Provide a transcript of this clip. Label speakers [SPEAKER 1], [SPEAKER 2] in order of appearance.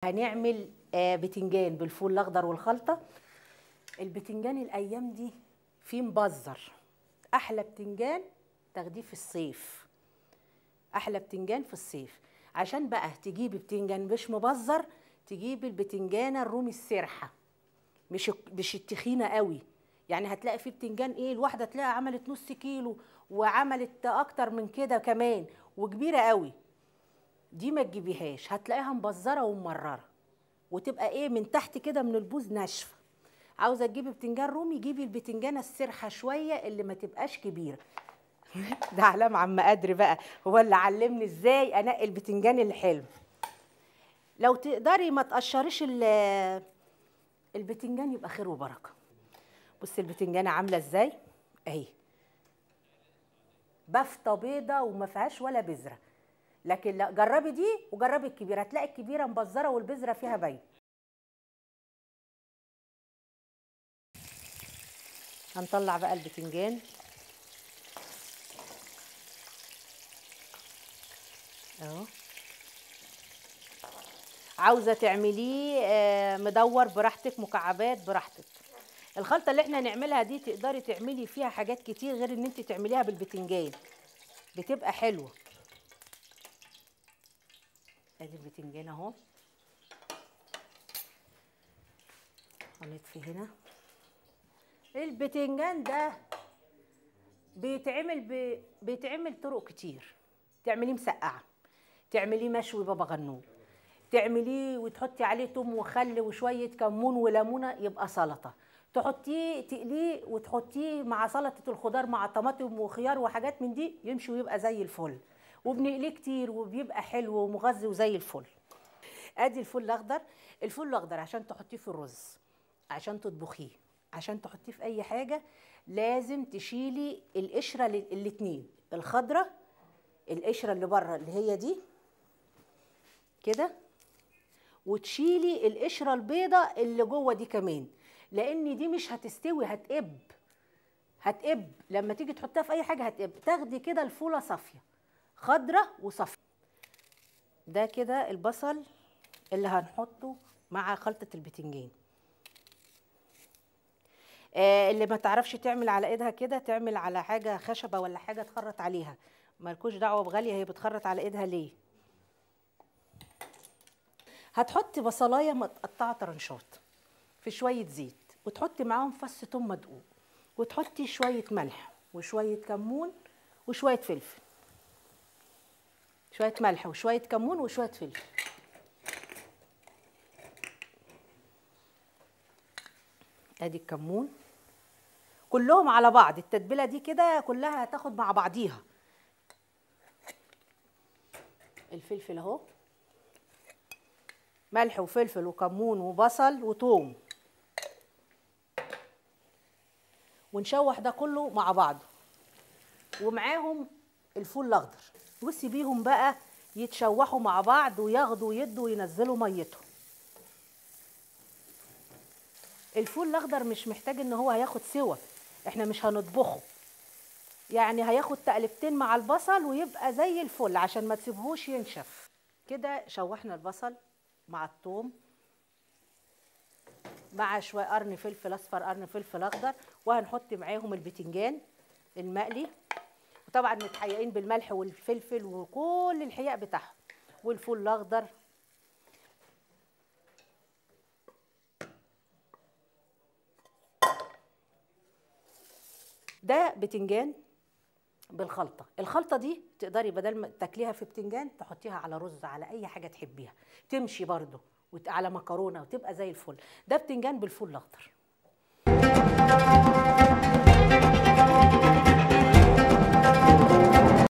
[SPEAKER 1] هنعمل آه بتنجان بالفول الاخضر والخلطه البتنجان الايام دي فيه مبزر احلى بتنجان تاخديه في الصيف احلى بتنجان في الصيف عشان بقى تجيبي بتنجان مش مبزر تجيبي البتنجانه الرومي السرحه مش مش التخينه قوي يعني هتلاقي في بتنجان ايه الواحده تلاقيها عملت نص كيلو وعملت اكتر من كده كمان وكبيره قوي دي ما تجيبيهاش هتلاقيها مبزره وممرره وتبقى ايه من تحت كده من البوز ناشفه عاوزه تجيبي بتنجان رومي جيبي البتنجانه السرحه شويه اللي ما تبقاش كبيره ده علام عم قدر بقى هو اللي علمني ازاي انقي البتنجان الحلو لو تقدري ما تقشريش ال- البتنجان يبقى خير وبركه بصي البتنجانه عامله ازاي اهي بفته بيضه وما فيهاش ولا بذره لكن لا جربي دي وجربي الكبيره هتلاقي الكبيره مبزره والبذره فيها باين هنطلع بقى البتنجان اهو عاوزه تعمليه آه، مدور براحتك مكعبات براحتك الخلطه اللي احنا هنعملها دي تقدري تعملي فيها حاجات كتير غير ان انت تعمليها بالبتنجان بتبقى حلوه ادي البتنجان اهو هنطفي هنا البتنجان ده بيتعمل ب... بيتعمل طرق كتير تعمليه مسقعه تعمليه مشوي بابا غنوج تعمليه وتحطي عليه توم وخل وشويه كمون وليمونه يبقى سلطه تحطيه تقليه وتحطيه مع سلطه الخضار مع طماطم وخيار وحاجات من دي يمشي ويبقى زي الفل وبنقليه كتير وبيبقى حلو ومغذي وزي الفل ادي الفول الاخضر الفول الاخضر عشان تحطيه في الرز عشان تطبخيه عشان تحطيه في اي حاجه لازم تشيلي القشره الاتنين الخضره القشره اللي بره اللي هي دي كده وتشيلي القشره البيضه اللي جوه دي كمان لان دي مش هتستوي هتقب هتقب لما تيجي تحطها في اي حاجه هتقب تاخدي كده الفوله صافيه خضره وصافيه ده كده البصل اللي هنحطه مع خلطه البتنجان آه اللي ما تعرفش تعمل على ايدها كده تعمل على حاجه خشبه ولا حاجه تخرط عليها مالكوش دعوه بغاليه هي بتخرط على ايدها ليه هتحطي بصلايه متقطعه طرنشات في شويه زيت وتحطي معاهم فص ثوم مدقوق وتحطي شويه ملح وشويه كمون وشويه فلفل شويه ملح وشويه كمون وشويه فلفل ادي الكمون كلهم على بعض التتبيله دي كده كلها هتاخد مع بعضيها الفلفل اهو ملح وفلفل وكمون وبصل وثوم ونشوح ده كله مع بعضه ومعاهم الفول الاخضر وسيبيهم بقى يتشوحوا مع بعض وياخدوا ويدوا وينزلوا ميتهم الفول الاخضر مش محتاج ان هو هياخد سوا احنا مش هنطبخه يعني هياخد تقلبتين مع البصل ويبقى زي الفل عشان ما تسيبهوش ينشف كده شوحنا البصل مع الثوم مع شويه قرن فلفل اصفر قرن فلفل اخضر وهنحط معاهم البتنجان المقلي وطبعا متحيقين بالملح والفلفل وكل الحياء بتاعهم والفول الاخضر ده بتنجان بالخلطه الخلطه دي تقدري بدل ما تاكليها في بتنجان تحطيها على رز على اي حاجه تحبيها تمشي برضو وت- على مكرونه وتبقى زي الفل ده بتنجان بالفول الاخضر